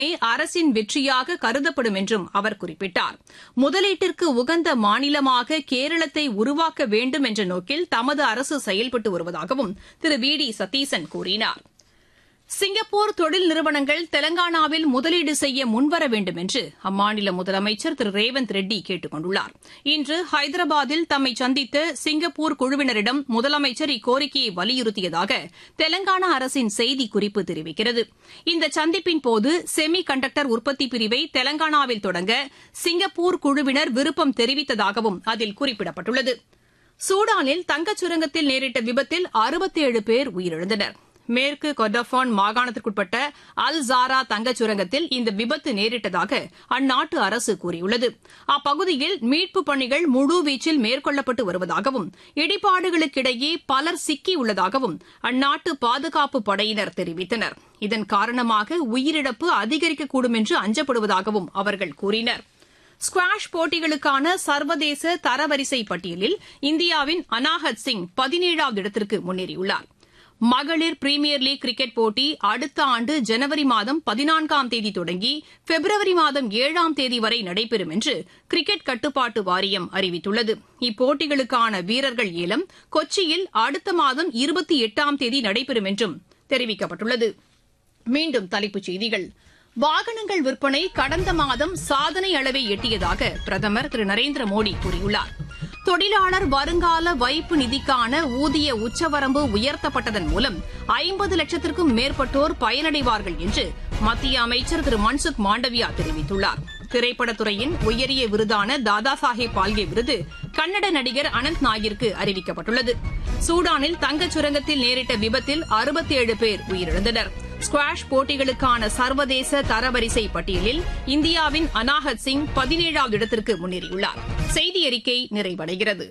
அரசின் வெற்றியாக கருதப்படும் என்றும் அவர் குறிப்பிட்டார் முதலீட்டிற்கு உகந்த மாநிலமாக கேரளத்தை உருவாக்க வேண்டும் என்ற நோக்கில் தமது அரசு செயல்பட்டு வருவதாகவும் திரு வி டி சதீசன் கூறினார் சிங்கப்பூர் தொழில் நிறுவனங்கள் தெலங்கானாவில் முதலீடு செய்ய முன்வர வேண்டும் என்று அம்மாநில முதலமைச்சர் திரு ரேவந்த் ரெட்டி கேட்டுக் கொண்டுள்ளார் இன்று ஹைதராபாத்தில் தம்மை சந்தித்த சிங்கப்பூர் குழுவினரிடம் முதலமைச்சர் இக்கோரிக்கையை வலியுறுத்தியதாக தெலங்கானா அரசின் செய்திக்குறிப்பு தெரிவிக்கிறது இந்த சந்திப்பின் போது செமி கண்டக்டர் உற்பத்தி பிரிவை தெலங்கானாவில் தொடங்க சிங்கப்பூர் குழுவினர் விருப்பம் தெரிவித்ததாகவும் அதில் குறிப்பிடப்பட்டுள்ளது சூடானில் தங்கச் சுரங்கத்தில் நேரிட்ட விபத்தில் அறுபத்தேழு பேர் உயிரிழந்தனர் மேற்கு கொர்டஃபான் மாகாணத்திற்குட்பட்ட அல் ஜாரா தங்கச் சுரங்கத்தில் இந்த விபத்து நேரிட்டதாக அந்நாட்டு அரசு கூறியுள்ளது அப்பகுதியில் மீட்புப் பணிகள் முழுவீச்சில் மேற்கொள்ளப்பட்டு வருவதாகவும் இடிபாடுகளுக்கிடையே பலர் சிக்கியுள்ளதாகவும் அந்நாட்டு பாதுகாப்பு படையினர் தெரிவித்தனர் இதன் காரணமாக உயிரிழப்பு அதிகரிக்கக்கூடும் என்று அஞ்சப்படுவதாகவும் அவர்கள் கூறினர் ஸ்குவாஷ் போட்டிகளுக்கான சர்வதேச தரவரிசை பட்டியலில் இந்தியாவின் அனாஹத் சிங் பதினேழாவது இடத்திற்கு முன்னேறியுள்ளார் மகளிர் பிரீமியர் லீக் கிரிக்கெட் போட்டி அடுத்த ஆண்டு ஜனவரி மாதம் பதினான்காம் தேதி தொடங்கி பிப்ரவரி மாதம் ஏழாம் தேதி வரை நடைபெறும் என்று கிரிக்கெட் கட்டுப்பாட்டு வாரியம் அறிவித்துள்ளது இப்போட்டிகளுக்கான வீரர்கள் ஏலம் கொச்சியில் அடுத்த மாதம் இருபத்தி எட்டாம் தேதி நடைபெறும் என்றும் தெரிவிக்கப்பட்டுள்ளது மீண்டும் தலைப்புச் செய்திகள் வாகனங்கள் விற்பனை கடந்த மாதம் சாதனை அளவை எட்டியதாக பிரதமர் திரு நரேந்திர மோடி கூறியுள்ளார் தொழிலாளர் வருங்கால வைப்பு நிதிக்கான ஊதிய உச்சவரம்பு உயர்த்தப்பட்டதன் மூலம் ஐம்பது லட்சத்திற்கும் மேற்பட்டோர் பயனடைவார்கள் என்று மத்திய அமைச்சர் திரு மன்சுக் மாண்டவியா தெரிவித்துள்ளார் திரைப்படத்துறையின் உயரிய விருதான தாதா சாஹேப் பால்கே விருது கன்னட நடிகர் அனந்த் நாகிற்கு அறிவிக்கப்பட்டுள்ளது சூடானில் தங்கச் சுரங்கத்தில் நேரிட்ட விபத்தில் அறுபத்தேழு பேர் உயிரிழந்தனர் ஸ்குவாஷ் போட்டிகளுக்கான சர்வதேச தரவரிசை பட்டியலில் இந்தியாவின் அனாஹத் சிங் பதினேழாவது இடத்திற்கு முன்னேறியுள்ளார் செய்தி அறிக்கை நிறைவடைகிறது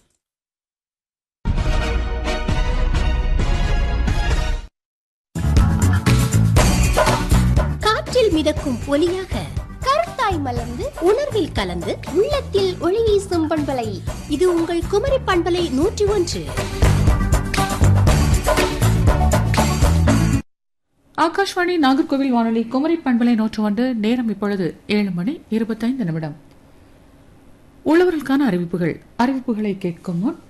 காற்றில் மிதக்கும் ஒலியாக கருத்தாய் மலர்ந்து உணர்வில் கலந்து உள்ளத்தில் ஒளி வீசும் பண்பலை இது உங்கள் குமரி பண்பலை நூற்றி ஒன்று ஆகாஷ்வாணி நாகர்கோவில் வானொலி குமரி பண்பலை நூற்று ஒன்று நேரம் இப்பொழுது ஏழு மணி இருபத்தைந்து நிமிடம் உள்ளவர்களுக்கான அறிவிப்புகள் அறிவிப்புகளை கேட்கும் முன்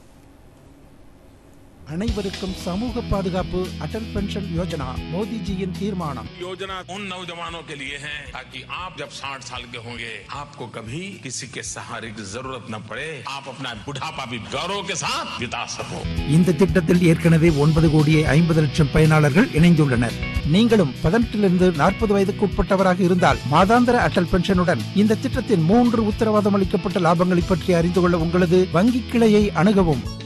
அனைவருக்கும் சமூக பாதுகாப்பு அடல் பென்ஷன் யோஜனா மோடிஜியின் தீர்மானம் योजना उन नौजवानों के लिए है ताकि आप जब 60 साल के होंगे आपको कभी किसी के सहारे की जरूरत न पड़े आप अपना बुढ़ापा भी गौरव के साथ बिता सको இந்த திட்டத்தில் ஏற்கனவே ஒன்பது கோடியே ஐம்பது லட்சம் பயனாளர்கள் இணைந்துள்ளனர் நீங்களும் பதினெட்டிலிருந்து நாற்பது வயதுக்கு உட்பட்டவராக இருந்தால் மாதாந்திர அடல் பென்ஷனுடன் இந்த திட்டத்தின் மூன்று உத்தரவாதம் அளிக்கப்பட்ட லாபங்களை பற்றி அறிந்து கொள்ள உங்களது வங்கி கிளையை அணுகவும்